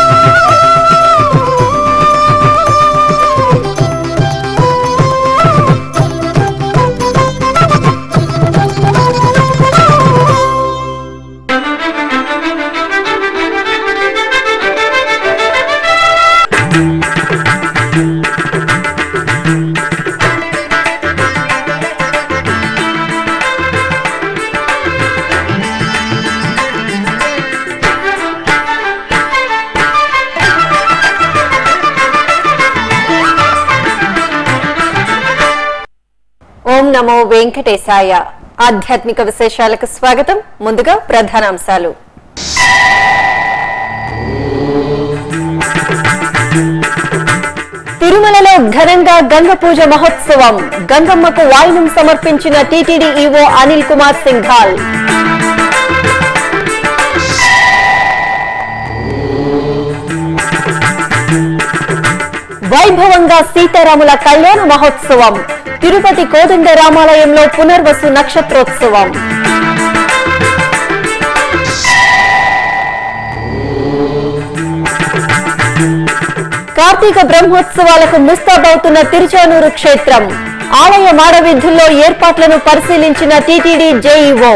ఓం నమో వెంకటేశాయ ఆధ్యాత్మిక విశేషాలకు స్వాగతం ముందుగా ప్రధానాంశాలు తిరుమలలో ఘనంగా గంగ పూజ మహోత్సవం గంగమ్మకు వాయినం సమర్పించిన టీటీడీ ఈవో అనిల్ కుమార్ సింఘాల్ వైభవంగా సీతారాముల కళ్యాణ మహోత్సవం తిరుపతి కోదండ రామాలయంలో పునర్వసు నక్షత్రోత్సవం కార్తీక బ్రహ్మోత్సవాలకు ముస్తాబవుతున్న తిరుచానూరు క్షేత్రం ఆలయ మాడవీధుల్లో ఏర్పాట్లను పరిశీలించిన టీటీడీ జేఈఓ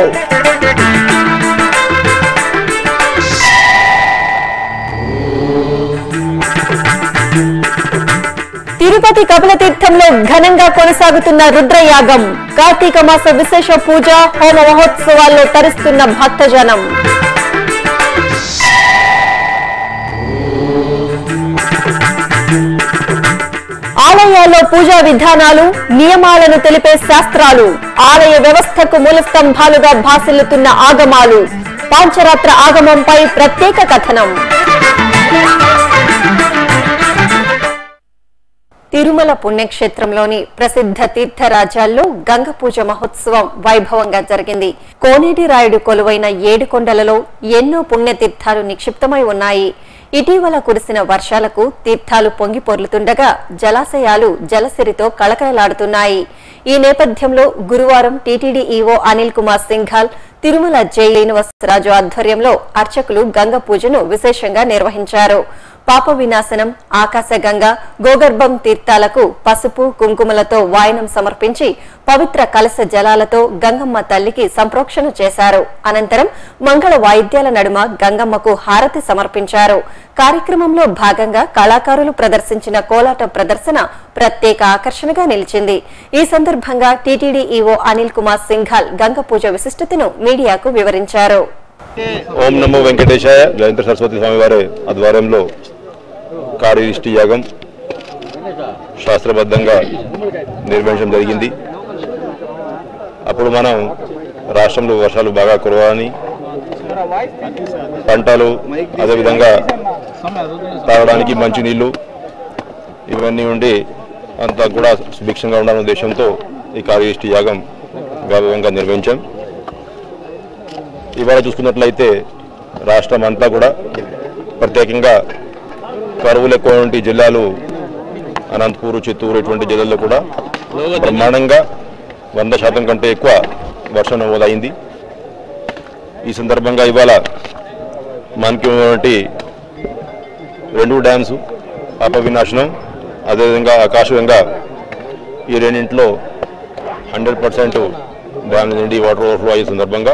తిరుపతి కపిలతీర్థంలో ఘనంగా కొనసాగుతున్న రుద్రయాగం కార్తీక మాస విశేష పూజ హోమ మహోత్సవాల్లో తరిస్తున్న భక్తజనం ఆలయాల్లో పూజా విధానాలు నియమాలను తెలిపే శాస్త్రాలు ఆలయ వ్యవస్థకు మూలస్తంభాలుగా భాసిల్లుతున్న ఆగమాలు పాంచరాత్ర ఆగమంపై ప్రత్యేక కథనం తిరుమల పుణ్యక్షేత్రంలోని ప్రసిద్ధ తీర్థరాజ్యాల్లో గంగ పూజ మహోత్సవం వైభవంగా జరిగింది కోనేటి రాయుడు కొలువైన ఏడు కొండలలో ఎన్నో పుణ్యతీర్థాలు నిక్షిప్తమై ఉన్నాయి ఇటీవల కురిసిన వర్షాలకు తీర్థాలు పొంగి పొర్లుతుండగా జలాశయాలు జలసిరితో కళకళలాడుతున్నాయి ఈ నేపథ్యంలో గురువారం టీటీడీ ఈవో అనిల్ కుమార్ సింఘాల్ తిరుమల జై శ్రీనివాసరాజు ఆధ్వర్యంలో అర్చకులు గంగ పూజను విశేషంగా నిర్వహించారు పాప వినాశనం ఆకాశగంగ గోగర్భం తీర్థాలకు పసుపు కుంకుమలతో వాయనం సమర్పించి పవిత్ర కలశ జలాలతో గంగమ్మ తల్లికి సంప్రోక్షణ చేశారు అనంతరం మంగళ వాయిద్యాల నడుమ గంగమ్మకు హారతి సమర్పించారు కార్యక్రమంలో భాగంగా కళాకారులు ప్రదర్శించిన కోలాట ప్రదర్శన ప్రత్యేక ఆకర్షణగా నిలిచింది ఈ సందర్భంగా టీటీడీ ఈవో అనిల్ కుమార్ సింఘాల్ గంగ పూజ విశిష్టతను మీడియాకు వివరించారు ఓం నమో వెంకటేశాయ జయంత సరస్వతి స్వామి వారి ఆధ్వర్యంలో కార్యదిష్టి యాగం శాస్త్రబద్ధంగా నిర్వహించడం జరిగింది అప్పుడు మనం రాష్ట్రంలో వర్షాలు బాగా కురవాలని పంటలు అదేవిధంగా తాగడానికి మంచి నీళ్లు ఇవన్నీ ఉండి అంతా కూడా సుభిక్షంగా ఉండాలనే ఉద్దేశంతో ఈ కార్యదిష్టి యాగం వైభవంగా నిర్వహించాం ఇవాళ చూసుకున్నట్లయితే రాష్ట్రం అంతా కూడా ప్రత్యేకంగా కరువులు ఎక్కువ జిల్లాలు అనంతపూర్ చిత్తూరు ఇటువంటి జిల్లాల్లో కూడా బ్రహ్మాండంగా వంద శాతం కంటే ఎక్కువ వర్షం నమోదైంది ఈ సందర్భంగా ఇవాళ మనకి ఉన్నటువంటి రెండు డ్యామ్స్ పాప వినాశనం అదేవిధంగా ఆకాశంగా ఈ రెండింటిలో హండ్రెడ్ పర్సెంట్ డ్యామ్ నుండి వాటర్ ఓవర్ఫ్లో అయ్యే సందర్భంగా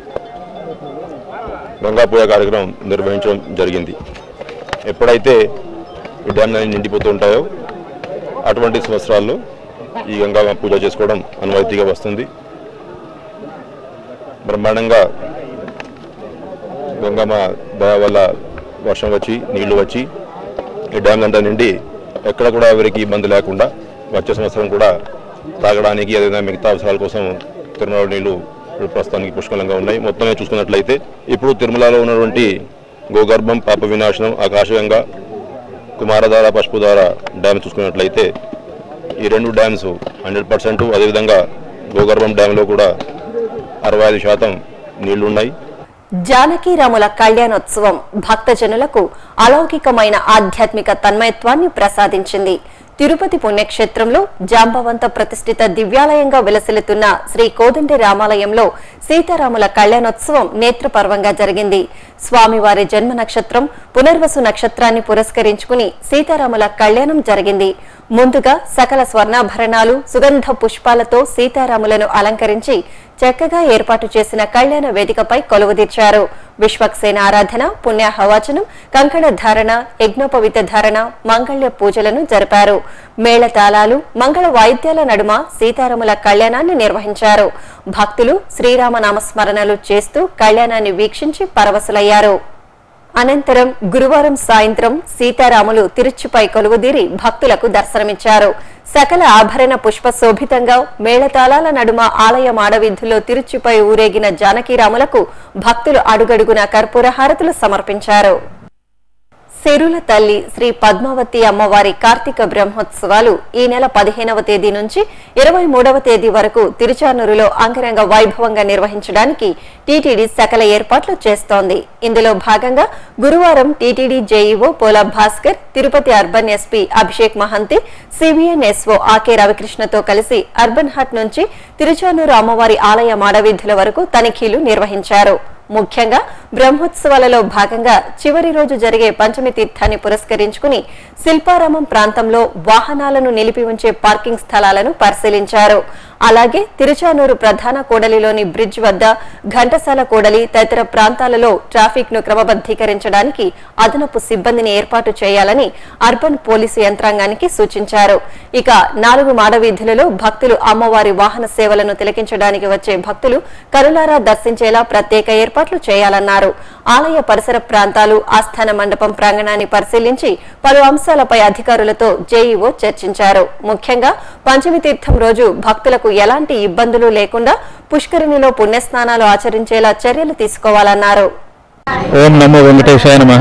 గంగా పూజ కార్యక్రమం నిర్వహించడం జరిగింది ఎప్పుడైతే ఈ డ్యామ్ అన్ని నిండిపోతూ ఉంటాయో అటువంటి సంవత్సరాల్లో ఈ గంగా పూజ చేసుకోవడం అనుమతిగా వస్తుంది బ్రహ్మాండంగా గంగమ్మ దయ వల్ల వర్షం వచ్చి నీళ్లు వచ్చి ఈ డ్యామ్ అంతా నిండి ఎక్కడ కూడా ఎవరికి ఇబ్బంది లేకుండా వచ్చే సంవత్సరం కూడా తాగడానికి అదేవిధంగా మిగతా అవసరాల కోసం తిరుమల నీళ్లు ఇప్పుడు ప్రస్తుతానికి పుష్కలంగా ఉన్నాయి మొత్తమే చూసుకున్నట్లయితే ఇప్పుడు తిరుమలలో ఉన్నటువంటి గోగర్భం పాప వినాశనం ఆకాశగంగా కుమారధార పసుపుధార డ్యామ్ చూసుకున్నట్లయితే ఈ రెండు డ్యామ్స్ హండ్రెడ్ పర్సెంట్ అదేవిధంగా గోగర్భం డ్యామ్లో కూడా అరవై ఐదు శాతం నీళ్లున్నాయి జానకీరాముల కళ్యాణోత్సవం భక్తజనులకు అలౌకికమైన ఆధ్యాత్మిక తన్మయత్వాన్ని ప్రసాదించింది తిరుపతి పుణ్యక్షేత్రంలో జాంబవంత ప్రతిష్ఠిత దివ్యాలయంగా విలసిల్లుతున్న శ్రీ కోదండి రామాలయంలో సీతారాముల కళ్యాణోత్సవం నేత్రపర్వంగా జరిగింది స్వామివారి జన్మ నక్షత్రం పునర్వసు నక్షత్రాన్ని పురస్కరించుకుని సీతారాముల కళ్యాణం జరిగింది ముందుగా సకల స్వర్ణాభరణాలు సుగంధ పుష్పాలతో సీతారాములను అలంకరించి చక్కగా ఏర్పాటు చేసిన కళ్యాణ వేదికపై కొలువుదీర్చారు విశ్వక్సేన ఆరాధన పుణ్యాహవాచనం కంకణ ధారణ యజ్ఞోపవిత ధారణ మంగళ్య పూజలను జరిపారు మేళతాళాలు మంగళ వాయిద్యాల నడుమ సీతారాముల కళ్యాణాన్ని నిర్వహించారు భక్తులు శ్రీరామ నామస్మరణలు చేస్తూ కళ్యాణాన్ని వీక్షించి పరవశులయ్యారు అనంతరం గురువారం సాయంత్రం సీతారాములు తిరుచుపై కొలువుదీరి భక్తులకు దర్శనమిచ్చారు సకల ఆభరణ పుష్ప శోభితంగా మేళతాళాల నడుమ ఆలయ మాడవీధుల్లో తిరుచుపై ఊరేగిన జానకీరాములకు భక్తులు అడుగడుగున కర్పూర హారతులు సమర్పించారు సిరుల తల్లి శ్రీ పద్మావతి అమ్మవారి కార్తీక బ్రహ్మోత్సవాలు ఈ నెల పదిహేనవ తేదీ నుంచి ఇరవై మూడవ తేదీ వరకు తిరుచానూరులో అంగరంగ వైభవంగా నిర్వహించడానికి టీటీడీ సకల ఏర్పాట్లు చేస్తోంది ఇందులో భాగంగా గురువారం TTD JEO Pola Bhaskar Tirupati urban SP Abhishek Mohanty CBN SO Ake రవికృష్ణతో కలిసి అర్బన్ హట్ నుంచి తిరుచానూరు అమ్మవారి ఆలయ మాడవీధుల వరకు తనిఖీలు నిర్వహించారు ముఖ్యంగా బ్రహ్మోత్సవాలలో భాగంగా చివరి రోజు జరిగే పంచమి తీర్థాన్ని పురస్కరించుకుని శిల్పారామం ప్రాంతంలో వాహనాలను నిలిపి ఉంచే పార్కింగ్ స్థలాలను పరిశీలించారు అలాగే తిరుచానూరు ప్రధాన కూడలిలోని బ్రిడ్జ్ వద్ద ఘంటసాల కూడలి తదితర ప్రాంతాలలో ట్రాఫిక్ ను క్రమబద్దీకరించడానికి అదనపు సిబ్బందిని ఏర్పాటు చేయాలని అర్బన్ పోలీసు యంత్రాంగానికి సూచించారు ఇక నాలుగు మాడవీధులలో భక్తులు అమ్మవారి వాహన సేవలను తిలకించడానికి వచ్చే భక్తులు కరులారా దర్శించేలా ప్రత్యేక ఏర్పాట్లు చేయాలన్నారు ఆలయ పరిసర ప్రాంతాలు ఆస్థాన మండపం ప్రాంగణాన్ని పరిశీలించి పలు అంశాలపై అధికారులతో జేఈఓ చర్చించారు ముఖ్యంగా పంచమి తీర్థం రోజు భక్తులకు ఎలాంటి ఇబ్బందులు లేకుండా పుష్కరిణిలో పుణ్యస్నానాలు ఆచరించేలా చర్యలు తీసుకోవాలన్నారు ఓం నమో వెంకటేశాయ నమ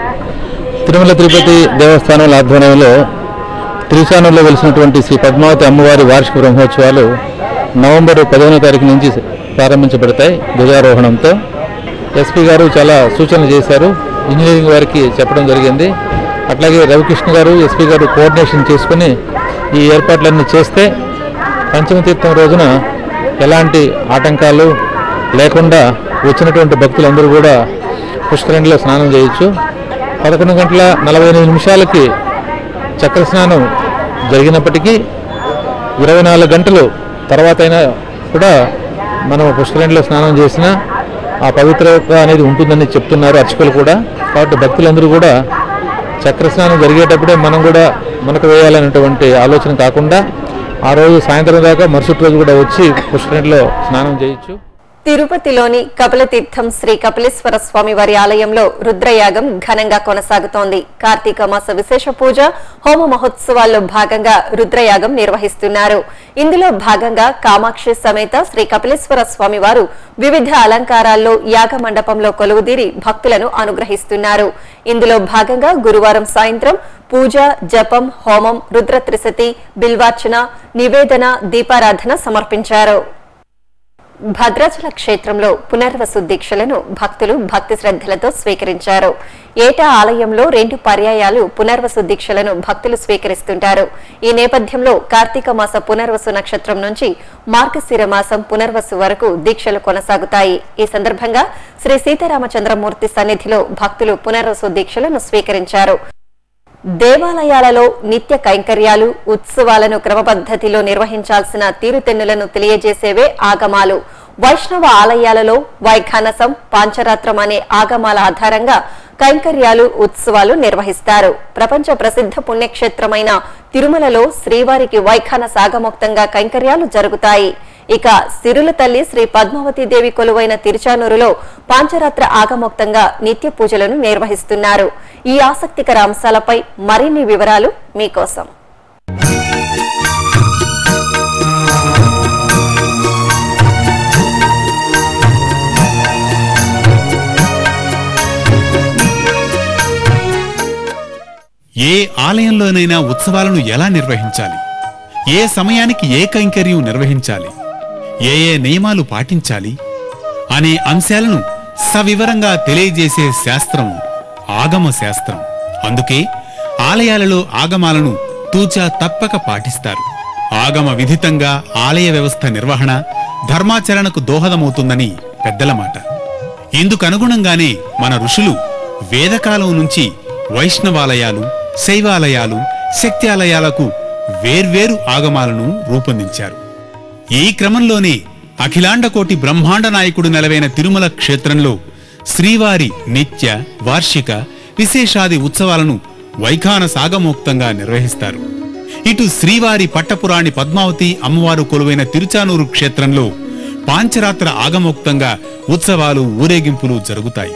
తిరుమల తిరుపతి దేవస్థానం ఆధ్వర్యంలో త్రిశానంలో వెలిసినటువంటి శ్రీ పద్మావతి అమ్మవారి వార్షిక బ్రహ్మోత్సవాలు నవంబర్ పదిహేనో తారీఖు నుంచి ప్రారంభించబడతాయి ధ్వజారోహణంతో ఎస్పీ గారు చాలా సూచనలు చేశారు ఇంజనీరింగ్ వారికి చెప్పడం జరిగింది అట్లాగే రవికృష్ణ గారు ఎస్పీ గారు కోఆర్డినేషన్ చేసుకుని ఈ ఏర్పాట్లన్నీ చేస్తే పంచమ తీర్థం రోజున ఎలాంటి ఆటంకాలు లేకుండా వచ్చినటువంటి భక్తులందరూ కూడా పుష్కరిణిలో స్నానం చేయొచ్చు పదకొండు గంటల నలభై ఎనిమిది నిమిషాలకి చక్ర స్నానం జరిగినప్పటికీ ఇరవై నాలుగు గంటలు తర్వాత అయినా కూడా మనం పుష్కరిణిలో స్నానం చేసినా ఆ పవిత్రత అనేది ఉంటుందని చెప్తున్నారు అర్చకులు కూడా కాబట్టి భక్తులందరూ కూడా చక్ర స్నానం జరిగేటప్పుడే మనం కూడా మనకు వేయాలనేటువంటి ఆలోచన కాకుండా ఆ రోజు సాయంత్రం దాకా మరుసటి రోజు కూడా వచ్చి పుష్కరిణిలో స్నానం చేయొచ్చు తిరుపతిలోని కపిలతీర్థం శ్రీ కపిలేశ్వర స్వామి వారి ఆలయంలో రుద్రయాగం ఘనంగా కొనసాగుతోంది కార్తీక మాస విశేష పూజ హోమ మహోత్సవాల్లో భాగంగా రుద్రయాగం నిర్వహిస్తున్నారు ఇందులో భాగంగా కామాక్షి సమేత శ్రీ కపిలేశ్వర స్వామి వారు వివిధ అలంకారాల్లో యాగ మండపంలో కొలువుదీరి భక్తులను అనుగ్రహిస్తున్నారు ఇందులో భాగంగా గురువారం సాయంత్రం పూజ జపం హోమం రుద్ర త్రిశతి బిల్వార్చన నివేదన దీపారాధన సమర్పించారు భద్రాచల క్షేత్రంలో పునర్వసు దీక్షలను భక్తులు భక్తి శ్రద్ధలతో స్వీకరించారు ఏటా ఆలయంలో రెండు పర్యాయాలు పునర్వసు దీక్షలను భక్తులు స్వీకరిస్తుంటారు ఈ నేపథ్యంలో కార్తీక మాస పునర్వసు నక్షత్రం నుంచి మార్గశిర మాసం పునర్వసు వరకు దీక్షలు కొనసాగుతాయి ఈ సందర్భంగా శ్రీ సీతారామచంద్రమూర్తి సన్నిధిలో భక్తులు పునర్వసు దీక్షలను స్వీకరించారు దేవాలయాలలో నిత్య కైంకర్యాలు ఉత్సవాలను క్రమపద్ధతిలో నిర్వహించాల్సిన తీరుతెన్నులను తెలియజేసేవే ఆగమాలు వైష్ణవ ఆలయాలలో వైఖానసం పాంచరాత్రం అనే ఆగమాల ఆధారంగా కైంకర్యాలు ఉత్సవాలు నిర్వహిస్తారు ప్రపంచ ప్రసిద్ధ పుణ్యక్షేత్రమైన తిరుమలలో శ్రీవారికి వైఖాన సాగముక్తంగా కైంకర్యాలు జరుగుతాయి ఇక సిరుల తల్లి శ్రీ పద్మావతి దేవి కొలువైన తిరుచానూరులో పాంచరాత్ర ఆగమోక్తంగా నిత్య పూజలను నిర్వహిస్తున్నారు ఈ ఆసక్తికర అంశాలపై మరిన్ని వివరాలు మీకోసం ఏ ఆలయంలోనైనా ఉత్సవాలను ఎలా నిర్వహించాలి ఏ సమయానికి ఏ కైంకర్యం నిర్వహించాలి ఏ ఏ నియమాలు పాటించాలి అనే అంశాలను సవివరంగా తెలియజేసే శాస్త్రం ఆగమ శాస్త్రం అందుకే ఆలయాలలో ఆగమాలను తూచా తప్పక పాటిస్తారు ఆగమ విధితంగా ఆలయ వ్యవస్థ నిర్వహణ ధర్మాచరణకు దోహదమవుతుందని పెద్దల మాట ఇందుకనుగుణంగానే మన ఋషులు వేదకాలం నుంచి వైష్ణవాలయాలు శైవాలయాలు శక్త్యాలయాలకు వేర్వేరు ఆగమాలను రూపొందించారు ఈ క్రమంలోనే అఖిలాండకోటి బ్రహ్మాండ నాయకుడు నెలవైన తిరుమల క్షేత్రంలో శ్రీవారి నిత్య వార్షిక విశేషాది ఉత్సవాలను వైఖాన సాగమోక్తంగా నిర్వహిస్తారు ఇటు శ్రీవారి పట్టపురాణి పద్మావతి అమ్మవారు కొలువైన తిరుచానూరు క్షేత్రంలో పాంచరాత్ర ఆగమోక్తంగా ఉత్సవాలు ఊరేగింపులు జరుగుతాయి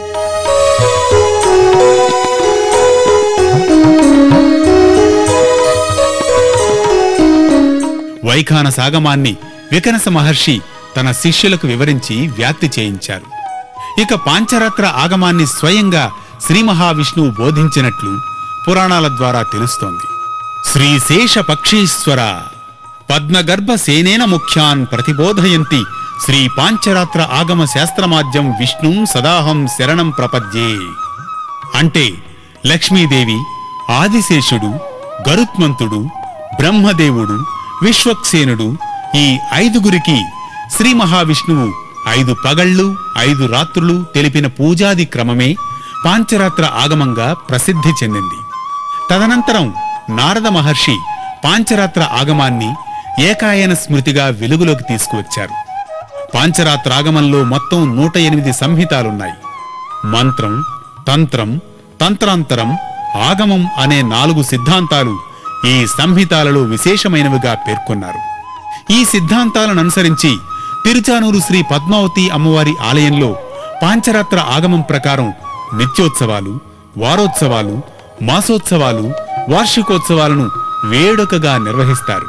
వైఖాన సాగమాన్ని వికనస మహర్షి తన శిష్యులకు వివరించి వ్యాప్తి చేయించారు ఇక పాంచరాత్ర ఆగమాన్ని స్వయంగా శ్రీ మహావిష్ణువు బోధించినట్లు పురాణాల ద్వారా తెలుస్తోంది శ్రీశేష పక్షీశ్వర పద్మగర్భ సేనేన ముఖ్యాన్ ప్రతిబోధయంతి శ్రీ పాంచరాత్ర ఆగమ శాస్త్రమాద్యం విష్ణుం సదాహం శరణం ప్రపద్యే అంటే లక్ష్మీదేవి ఆదిశేషుడు గరుత్మంతుడు బ్రహ్మదేవుడు విశ్వక్సేనుడు ఈ ఐదుగురికి శ్రీ మహావిష్ణువు ఐదు పగళ్ళు ఐదు రాత్రులు తెలిపిన పూజాది క్రమమే పాంచరాత్ర ఆగమంగా ప్రసిద్ధి చెందింది తదనంతరం నారద మహర్షి పాంచరాత్ర ఆగమాన్ని ఏకాయన స్మృతిగా వెలుగులోకి తీసుకువచ్చారు పాంచరాత్రాగమంలో మొత్తం నూట ఎనిమిది సంహితాలున్నాయి మంత్రం తంత్రం తంత్రాంతరం ఆగమం అనే నాలుగు సిద్ధాంతాలు ఈ సంహితాలలో విశేషమైనవిగా పేర్కొన్నారు ఈ సిద్ధాంతాలను అనుసరించి తిరుచానూరు శ్రీ పద్మావతి అమ్మవారి ఆలయంలో పాంచరాత్ర ఆగమం ప్రకారం నిత్యోత్సవాలు వారోత్సవాలు మాసోత్సవాలు వార్షికోత్సవాలను వేడుకగా నిర్వహిస్తారు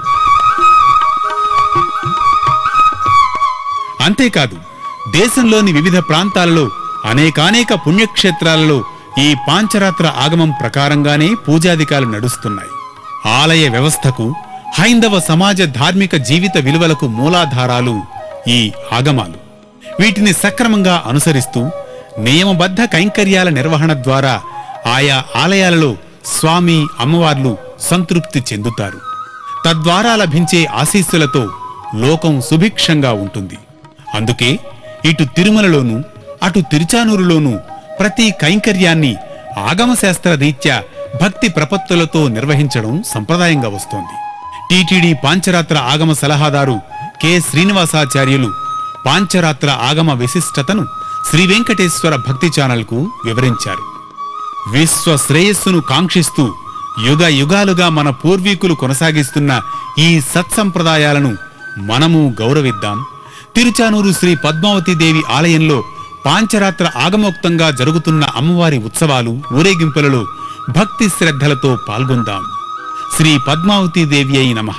అంతేకాదు దేశంలోని వివిధ ప్రాంతాలలో అనేకానేక పుణ్యక్షేత్రాలలో ఈ పాంచరాత్ర ఆగమం ప్రకారంగానే పూజాధికాలు నడుస్తున్నాయి ఆలయ వ్యవస్థకు హైందవ సమాజ ధార్మిక జీవిత విలువలకు మూలాధారాలు ఈ ఆగమాలు వీటిని సక్రమంగా అనుసరిస్తూ నియమబద్ధ కైంకర్యాల నిర్వహణ ద్వారా ఆయా ఆలయాలలో స్వామి అమ్మవార్లు సంతృప్తి చెందుతారు తద్వారా లభించే ఆశీస్సులతో లోకం సుభిక్షంగా ఉంటుంది అందుకే ఇటు తిరుమలలోనూ అటు తిరుచానూరులోనూ ప్రతి కైంకర్యాన్ని ఆగమశాస్త్ర రీత్యా భక్తి ప్రపత్తులతో నిర్వహించడం సంప్రదాయంగా వస్తోంది టీటీడీ పాంచరాత్ర ఆగమ సలహాదారు కె శ్రీనివాసాచార్యులు పాంచరాత్ర ఆగమ విశిష్టతను శ్రీ వెంకటేశ్వర భక్తి ఛానల్కు వివరించారు విశ్వ శ్రేయస్సును కాంక్షిస్తూ యుగ యుగాలుగా మన పూర్వీకులు కొనసాగిస్తున్న ఈ సత్సంప్రదాయాలను మనము గౌరవిద్దాం తిరుచానూరు శ్రీ పద్మావతి దేవి ఆలయంలో పాంచరాత్ర ఆగమోక్తంగా జరుగుతున్న అమ్మవారి ఉత్సవాలు ఊరేగింపులలో భక్తి శ్రద్ధలతో పాల్గొందాం శ్రీ పద్మావతి దేవి అయి నమః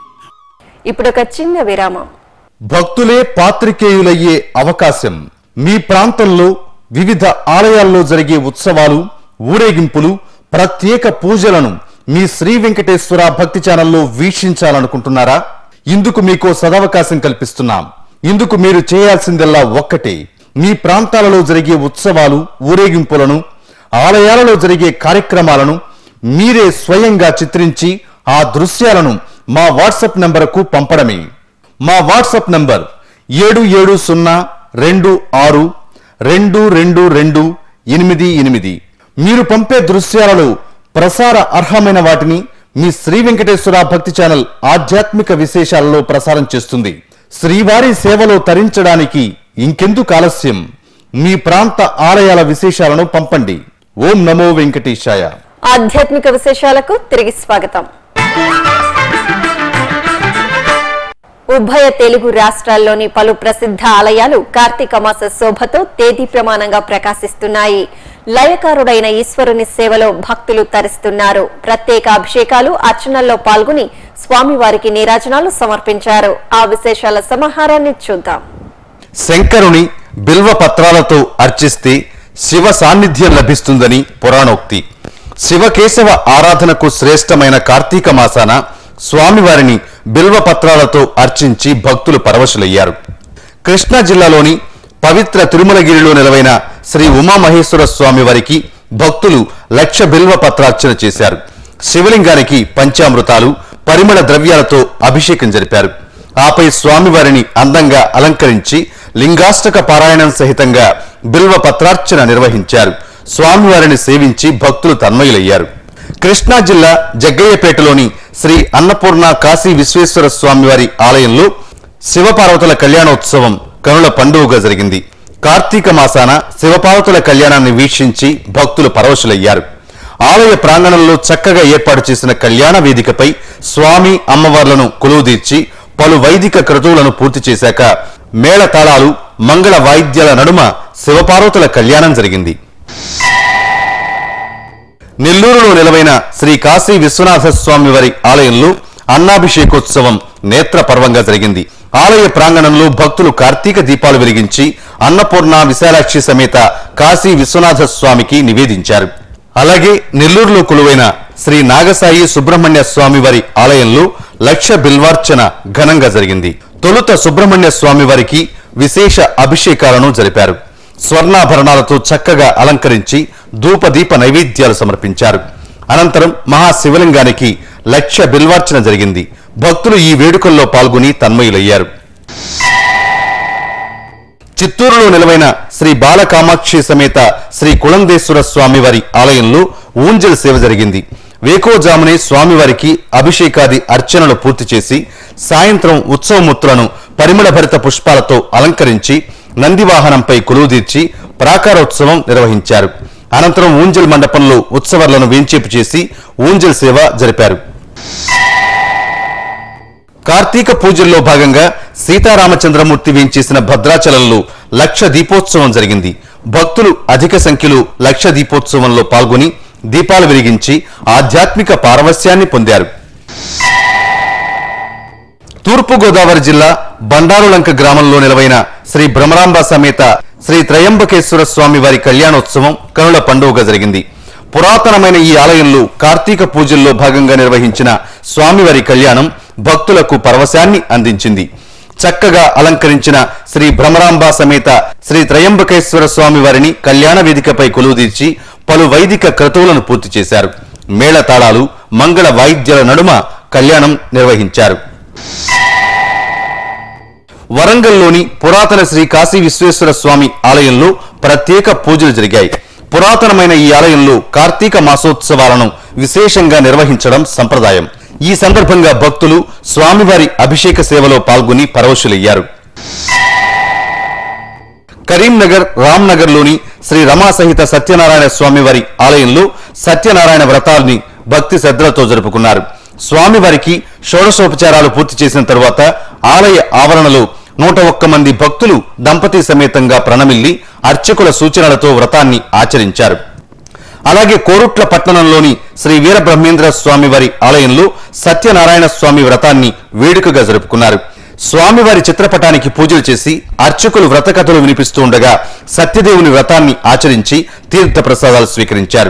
ఇప్పుడు ఒక చిన్న విరామం భక్తులే పాత్రికేయులయ్యే అవకాశం మీ ప్రాంతంలో వివిధ ఆలయాల్లో జరిగే ఉత్సవాలు ఊరేగింపులు ప్రత్యేక పూజలను మీ శ్రీ వెంకటేశ్వర భక్తి ఛానల్లో వీక్షించాలనుకుంటున్నారా ఇందుకు మీకో సదవకాశం కల్పిస్తున్నాం ఇందుకు మీరు చేయాల్సిందల్లా ఒక్కటే మీ ప్రాంతాలలో జరిగే ఉత్సవాలు ఊరేగింపులను ఆలయాలలో జరిగే కార్యక్రమాలను మీరే స్వయంగా చిత్రించి ఆ దృశ్యాలను మా వాట్సాప్ నంబరుకు పంపడమే మా వాట్సాప్ నంబర్ ఏడు ఏడు సున్నా రెండు ఆరు రెండు రెండు రెండు ఎనిమిది ఎనిమిది మీరు పంపే దృశ్యాలలో ప్రసార అర్హమైన వాటిని మీ శ్రీ వెంకటేశ్వర భక్తి ఛానల్ ఆధ్యాత్మిక విశేషాలలో ప్రసారం చేస్తుంది శ్రీవారి సేవలో తరించడానికి ఇంకెందుకు ఆలస్యం మీ ప్రాంత ఆలయాల విశేషాలను పంపండి ఓం నమో వెంకటేశాయ ఆధ్యాత్మిక విశేషాలకు తిరిగి స్వాగతం ఉభయ తెలుగు రాష్ట్రాల్లోని పలు ప్రసిద్ధ ఆలయాలు కార్తీక మాస శోభతో తేదీ ప్రమాణంగా ప్రకాశిస్తున్నాయి లయకారుడైన ఈశ్వరుని సేవలో భక్తులు తరిస్తున్నారు ప్రత్యేక అభిషేకాలు అర్చనల్లో పాల్గొని స్వామివారికి నీరాజనాలు సమర్పించారు ఆ విశేషాల సమాహారాన్ని చూద్దాం శంకరుని బిల్వ పత్రాలతో అర్చిస్తే శివ సాన్నిధ్యం లభిస్తుందని పురాణోక్తి శివకేశవ ఆరాధనకు శ్రేష్టమైన కార్తీక మాసాన స్వామివారిని బిల్వ పత్రాలతో అర్చించి భక్తులు పరవశులయ్యారు కృష్ణా జిల్లాలోని పవిత్ర తిరుమలగిరిలో నిలవైన శ్రీ ఉమామహేశ్వర స్వామి వారికి భక్తులు లక్ష బిల్వ పత్రార్చన చేశారు శివలింగానికి పంచామృతాలు పరిమళ ద్రవ్యాలతో అభిషేకం జరిపారు ఆపై స్వామివారిని అందంగా అలంకరించి లింగాష్టక పారాయణం సహితంగా బిల్వ పత్రార్చన నిర్వహించారు స్వామివారిని సేవించి భక్తులు తన్మయులయ్యారు కృష్ణా జిల్లా జగ్గయ్యపేటలోని శ్రీ అన్నపూర్ణ కాశీ విశ్వేశ్వర స్వామివారి ఆలయంలో శివపార్వతుల కళ్యాణోత్సవం కనుల పండుగగా జరిగింది కార్తీక మాసాన శివపార్వతుల కళ్యాణాన్ని వీక్షించి భక్తులు పరవశులయ్యారు ఆలయ ప్రాంగణంలో చక్కగా ఏర్పాటు చేసిన కళ్యాణ వేదికపై స్వామి అమ్మవార్లను కొలువుదీర్చి పలు వైదిక క్రతువులను పూర్తి చేశాక మేళతాళాలు మంగళ వాయిద్యాల నడుమ శివపార్వతుల కళ్యాణం జరిగింది నెల్లూరులో నిలవైన శ్రీ కాశీ విశ్వనాథ స్వామి వారి ఆలయంలో అన్నాభిషేకోత్సవం నేత్ర పర్వంగా జరిగింది ఆలయ ప్రాంగణంలో భక్తులు కార్తీక దీపాలు వెలిగించి అన్నపూర్ణ విశాలాక్షి సమేత కాశీ విశ్వనాథ స్వామికి నివేదించారు అలాగే నెల్లూరులో కొలువైన శ్రీ నాగసాయి సుబ్రహ్మణ్య స్వామి వారి ఆలయంలో లక్ష బిల్వార్చన ఘనంగా జరిగింది తొలుత సుబ్రహ్మణ్య స్వామి వారికి విశేష అభిషేకాలను జరిపారు స్వర్ణాభరణాలతో చక్కగా అలంకరించి ధూపదీప నైవేద్యాలు సమర్పించారు అనంతరం మహాశివలింగానికి లక్ష బిల్వార్చన జరిగింది భక్తులు ఈ వేడుకల్లో పాల్గొని తన్మయులయ్యారు చిత్తూరులో నిలవైన శ్రీ బాలకామాక్షి సమేత శ్రీ కుళందేశ్వర స్వామివారి ఆలయంలో ఊంజల్ సేవ జరిగింది వేకోజామునే స్వామివారికి అభిషేకాది అర్చనలు పూర్తి చేసి సాయంత్రం ఉత్సవమూర్తులను పరిమళభరిత పుష్పాలతో అలంకరించి నందివాహనంపై కొలువుదీర్చి ప్రాకారోత్సవం నిర్వహించారు అనంతరం ఊంజల్ మండపంలో ఉత్సవాలను వేంచేపు చేసి ఊంజల్ సేవ జరిపారు కార్తీక పూజల్లో భాగంగా సీతారామచంద్రమూర్తి వేంచేసిన భద్రాచలంలో లక్ష దీపోత్సవం జరిగింది భక్తులు అధిక సంఖ్యలో లక్ష దీపోత్సవంలో పాల్గొని దీపాలు వెలిగించి ఆధ్యాత్మిక పారవస్యాన్ని పొందారు తూర్పుగోదావరి జిల్లా బండారులంక గ్రామంలో నిలవైన శ్రీ భ్రమరాంబ సమేత శ్రీ త్రయంబకేశ్వర స్వామి వారి కళ్యాణోత్సవం కనుల పండుగగా జరిగింది పురాతనమైన ఈ ఆలయంలో కార్తీక పూజల్లో భాగంగా నిర్వహించిన స్వామివారి కళ్యాణం భక్తులకు పరవశాన్ని అందించింది చక్కగా అలంకరించిన శ్రీ భ్రమరాంబ సమేత శ్రీ త్రయంబకేశ్వర స్వామి వారిని కళ్యాణ వేదికపై కొలువుదీర్చి పలు వైదిక క్రతువులను పూర్తి చేశారు మేళతాళాలు మంగళ వాయిద్యాల నడుమ కళ్యాణం నిర్వహించారు వరంగల్లోని పురాతన శ్రీ కాశీ విశ్వేశ్వర స్వామి ఆలయంలో ప్రత్యేక పూజలు జరిగాయి పురాతనమైన ఈ ఆలయంలో కార్తీక మాసోత్సవాలను విశేషంగా నిర్వహించడం సంప్రదాయం ఈ సందర్భంగా భక్తులు స్వామివారి అభిషేక సేవలో పాల్గొని పరవశులయ్యారు కరీంనగర్ రామ్నగర్లోని శ్రీ రమా సహిత సత్యనారాయణ స్వామివారి ఆలయంలో సత్యనారాయణ వ్రతాల్ని భక్తి శ్రద్ధలతో జరుపుకున్నారు స్వామివారికి షోడశోపచారాలు పూర్తి చేసిన తరువాత ఆలయ ఆవరణలో నూట ఒక్క మంది భక్తులు దంపతి సమేతంగా ప్రణమిల్లి అర్చకుల సూచనలతో వ్రతాన్ని ఆచరించారు అలాగే కోరుట్ల పట్టణంలోని శ్రీ వీరబ్రహ్మేంద్ర స్వామి వారి ఆలయంలో సత్యనారాయణ స్వామి వ్రతాన్ని వేడుకగా జరుపుకున్నారు స్వామివారి చిత్రపటానికి పూజలు చేసి అర్చకులు వ్రత కథలు వినిపిస్తూ ఉండగా సత్యదేవుని వ్రతాన్ని ఆచరించి తీర్థ ప్రసాదాలు స్వీకరించారు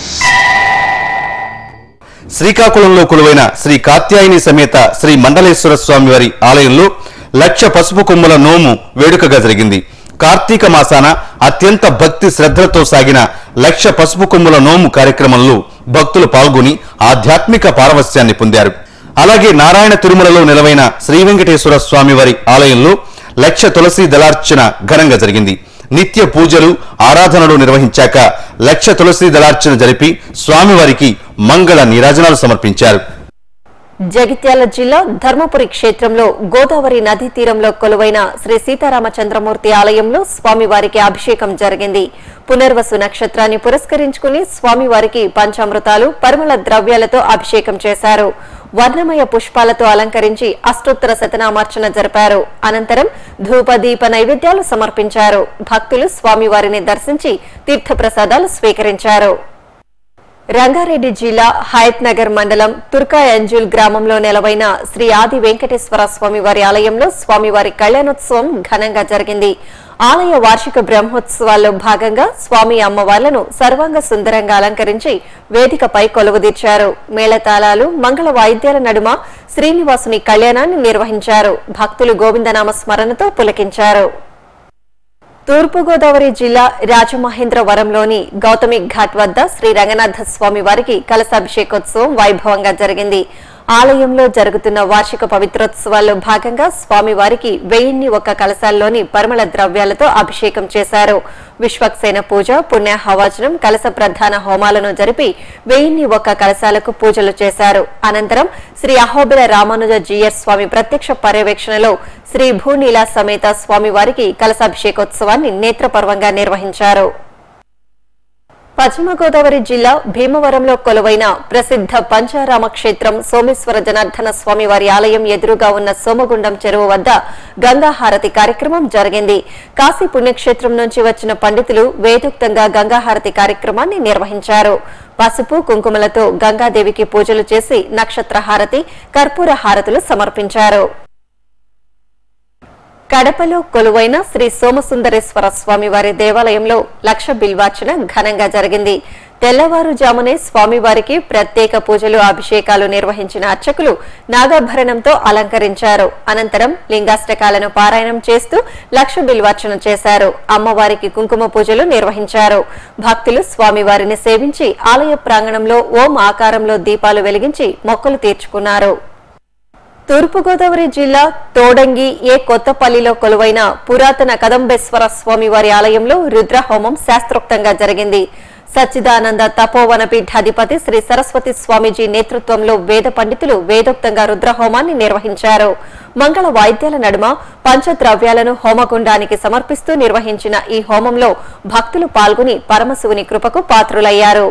శ్రీకాకుళంలో కొలువైన శ్రీ కాత్యాయని సమేత శ్రీ మండలేశ్వర స్వామి వారి ఆలయంలో లక్ష పసుపు కొమ్ముల నోము వేడుకగా జరిగింది కార్తీక మాసాన అత్యంత భక్తి శ్రద్ధలతో సాగిన లక్ష పసుపు కొమ్ముల నోము కార్యక్రమంలో భక్తులు పాల్గొని ఆధ్యాత్మిక పారవస్యాన్ని పొందారు అలాగే నారాయణ తిరుమలలో నిలవైన శ్రీ వెంకటేశ్వర స్వామి వారి ఆలయంలో లక్ష తులసి దళార్చన ఘనంగా జరిగింది నిత్య పూజలు ఆరాధనలు నిర్వహించాక లక్ష తులసి దళార్చన జరిపి స్వామివారికి మంగళ నీరాజనాలు సమర్పించారు జగిత్యాల జిల్లా ధర్మపురి క్షేత్రంలో గోదావరి నదీ తీరంలో కొలువైన శ్రీ సీతారామచంద్రమూర్తి ఆలయంలో స్వామివారికి అభిషేకం జరిగింది పునర్వసు నక్షత్రాన్ని పురస్కరించుకుని స్వామివారికి పంచామృతాలు పరిమళ ద్రవ్యాలతో అభిషేకం చేశారు వర్ణమయ పుష్పాలతో అలంకరించి అష్టోత్తర శతనామార్చన జరిపారు అనంతరం ధూపదీప నైవేద్యాలు సమర్పించారు భక్తులు స్వామివారిని దర్శించి తీర్థప్రసాదాలు స్వీకరించారు రంగారెడ్డి జిల్లా హయత్ నగర్ మండలం తుర్కాయంజుల్ గ్రామంలో నెలవైన శ్రీ ఆది వెంకటేశ్వర స్వామివారి ఆలయంలో స్వామివారి కళ్యాణోత్సవం ఘనంగా జరిగింది ఆలయ వార్షిక బ్రహ్మోత్సవాల్లో భాగంగా స్వామి అమ్మవార్లను సర్వాంగ సుందరంగా అలంకరించి వేదికపై కొలువుదీర్చారు మేళతాళాలు మంగళ వాయిద్యాల నడుమ శ్రీనివాసుని కళ్యాణాన్ని నిర్వహించారు భక్తులు గోవిందనామ స్మరణతో పులకించారు తూర్పుగోదావరి జిల్లా రాజమహేంద్రవరంలోని గౌతమి ఘాట్ వద్ద శ్రీ రంగనాథ స్వామి వారికి కలశాభిషేకోత్సవం వైభవంగా జరిగింది ఆలయంలో జరుగుతున్న వార్షిక పవిత్రోత్సవాల్లో భాగంగా స్వామివారికి వెయ్యిన్ని ఒక్క కలశాల్లోని పరిమళ ద్రవ్యాలతో అభిషేకం చేశారు విశ్వక్సేన పూజ పుణ్యాహవాచనం కలశ ప్రధాన హోమాలను జరిపి వెయ్యిన్ని ఒక్క కలశాలకు పూజలు చేశారు అనంతరం శ్రీ అహోబిల రామానుజ జీయర్ స్వామి ప్రత్యక్ష పర్యవేక్షణలో శ్రీ భూనీల సమేత స్వామివారికి కలశాభిషేకోత్సవాన్ని నేత్రపర్వంగా నిర్వహించారు పశ్చిమ గోదావరి జిల్లా భీమవరంలో కొలువైన ప్రసిద్ధ పంచారామ క్షేత్రం సోమేశ్వర జనార్దన స్వామి వారి ఆలయం ఎదురుగా ఉన్న సోమగుండం చెరువు వద్ద గంగాహారతి కార్యక్రమం జరిగింది కాశీ పుణ్యక్షేత్రం నుంచి వచ్చిన పండితులు వేదోక్తంగా గంగాహారతి కార్యక్రమాన్ని నిర్వహించారు పసుపు కుంకుమలతో గంగాదేవికి పూజలు చేసి నక్షత్ర హారతి కర్పూర హారతులు సమర్పించారు కడపలో కొలువైన శ్రీ సోమసుందరేశ్వర స్వామి వారి దేవాలయంలో లక్ష బిల్వార్చన ఘనంగా జరిగింది తెల్లవారుజామునే స్వామివారికి ప్రత్యేక పూజలు అభిషేకాలు నిర్వహించిన అర్చకులు నాగాభరణంతో అలంకరించారు అనంతరం లింగాష్టకాలను పారాయణం చేస్తూ లక్ష బిల్వార్చన చేశారు అమ్మవారికి కుంకుమ పూజలు నిర్వహించారు భక్తులు స్వామివారిని సేవించి ఆలయ ప్రాంగణంలో ఓం ఆకారంలో దీపాలు వెలిగించి మొక్కులు తీర్చుకున్నారు తూర్పుగోదావరి జిల్లా తోడంగి ఏ కొత్తపల్లిలో కొలువైన పురాతన కదంబేశ్వర స్వామి వారి ఆలయంలో రుద్రహోమం శాస్త్రోక్తంగా జరిగింది సచ్చిదానంద తపోవన పీఠాధిపతి శ్రీ సరస్వతి స్వామీజీ నేతృత్వంలో వేద పండితులు వేదోక్తంగా రుద్రహోమాన్ని నిర్వహించారు మంగళ వాయిద్యాల నడుమ పంచద్రవ్యాలను హోమగుండానికి సమర్పిస్తూ నిర్వహించిన ఈ హోమంలో భక్తులు పాల్గొని పరమశివుని కృపకు పాత్రులయ్యారు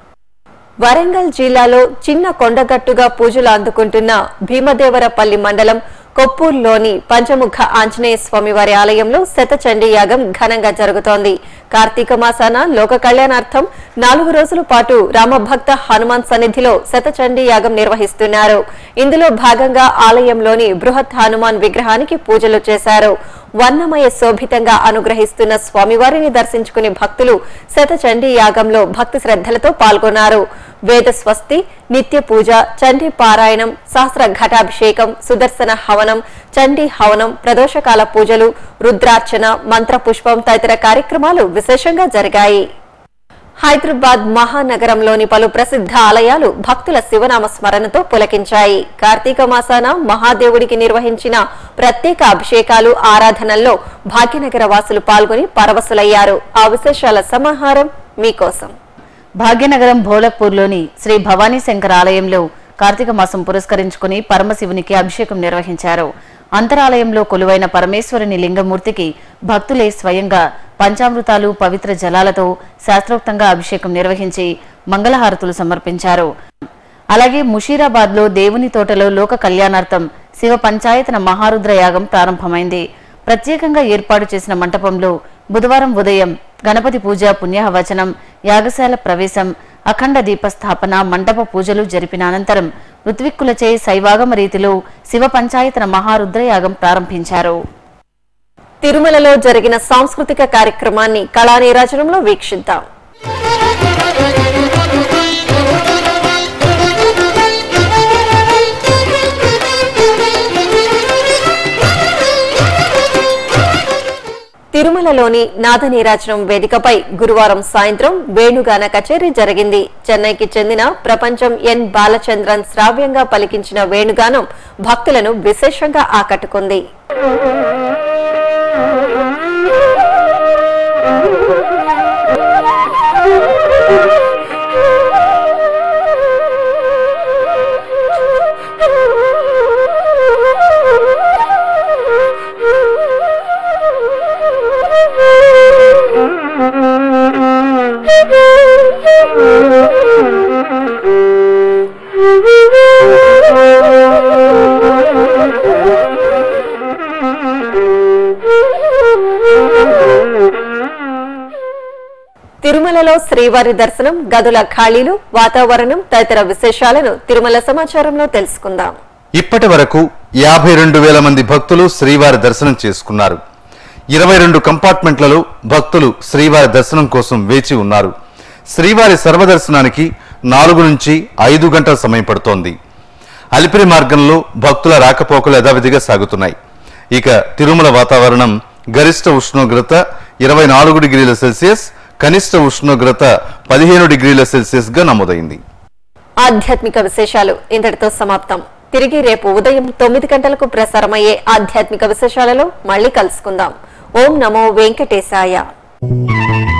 వరంగల్ జిల్లాలో చిన్న కొండగట్టుగా పూజలు అందుకుంటున్న భీమదేవరపల్లి మండలం కొప్పూర్లోని పంచముఖ ఆంజనేయ స్వామి వారి ఆలయంలో శతచండీ యాగం ఘనంగా జరుగుతోంది కార్తీక మాసాన లోక కళ్యాణార్థం నాలుగు రోజుల పాటు రామభక్త హనుమాన్ సన్నిధిలో శతచండీ యాగం నిర్వహిస్తున్నారు ఇందులో భాగంగా ఆలయంలోని బృహత్ హనుమాన్ విగ్రహానికి పూజలు చేశారు వర్ణమయ శోభితంగా అనుగ్రహిస్తున్న స్వామివారిని దర్శించుకునే భక్తులు శతచండీ యాగంలో భక్తి శ్రద్ధలతో పాల్గొన్నారు వేద స్వస్తి నిత్య పూజ చండీ పారాయణం సహస్ర ఘటాభిషేకం సుదర్శన హవనం చండీ హవనం ప్రదోషకాల పూజలు రుద్రార్చన మంత్ర పుష్పం తదితర కార్యక్రమాలు విశేషంగా జరిగాయి హైదరాబాద్ మహానగరంలోని పలు ప్రసిద్ధ ఆలయాలు భక్తుల శివనామ స్మరణతో పులకించాయి కార్తీక మాసాన మహాదేవుడికి నిర్వహించిన ప్రత్యేక అభిషేకాలు ఆరాధనల్లో భాగ్యనగర వాసులు పాల్గొని పరవశులయ్యారు ఆ విశేషాల సమాహారం మీకోసం భాగ్యనగరం భోలక్పూర్లోని శ్రీ భవానీ శంకర్ ఆలయంలో కార్తీక మాసం పురస్కరించుకుని పరమశివునికి అభిషేకం నిర్వహించారు అంతరాలయంలో కొలువైన పరమేశ్వరుని లింగమూర్తికి భక్తులే స్వయంగా పంచామృతాలు పవిత్ర జలాలతో శాస్త్రోక్తంగా అభిషేకం నిర్వహించి మంగళహారతులు సమర్పించారు అలాగే ముషీరాబాద్ లో దేవుని తోటలో లోక కళ్యాణార్థం శివ పంచాయతన మహారుద్ర యాగం ప్రారంభమైంది ప్రత్యేకంగా ఏర్పాటు చేసిన మంటపంలో బుధవారం ఉదయం గణపతి పూజ పుణ్యవచనం యాగశాల ప్రవేశం అఖండ దీపస్థాపన మండప పూజలు జరిపిన అనంతరం ఋత్విక్కులచే శైవాగమ రీతిలో శివ పంచాయతన మహారుద్ర యాగం ప్రారంభించారు తిరుమలలో జరిగిన సాంస్కృతిక కార్యక్రమాన్ని కళానీరాజనంలో వీక్షిద్దాం తిరుమలలోని నాదనీరాజనం వేదికపై గురువారం సాయంత్రం వేణుగాన కచేరీ జరిగింది చెన్నైకి చెందిన ప్రపంచం ఎన్ బాలచంద్రన్ శ్రావ్యంగా పలికించిన వేణుగానం భక్తులను విశేషంగా ఆకట్టుకుంది తిరుమలలో శ్రీవారి దర్శనం గదుల ఖాళీలు వాతావరణం తదితర విశేషాలను తిరుమల సమాచారంలో తెలుసుకుందాం ఇప్పటి వరకు యాభై రెండు వేల మంది భక్తులు శ్రీవారి దర్శనం చేసుకున్నారు ఇరవై రెండు కంపార్ట్మెంట్లలో భక్తులు శ్రీవారి దర్శనం కోసం వేచి ఉన్నారు శ్రీవారి సర్వదర్శనానికి నాలుగు నుంచి ఐదు గంటల సమయం పడుతోంది అలిపిరి మార్గంలో భక్తుల రాకపోకలు యథావిధిగా సాగుతున్నాయి ఇక తిరుమల వాతావరణం గరిష్ట ఉష్ణోగ్రత ఇరవై నాలుగు డిగ్రీల సెల్సియస్ కనిష్ట ఉష్ణోగ్రత పదిహేను డిగ్రీల సెల్సియస్ గా నమోదైంది ఆధ్యాత్మిక విశేషాలు ఇంతటితో సమాప్తం తిరిగి రేపు ఉదయం తొమ్మిది గంటలకు ప్రసారమయ్యే ఆధ్యాత్మిక విశేషాలలో మళ్ళీ కలుసుకుందాం ఓం నమో వెంకటేశాయ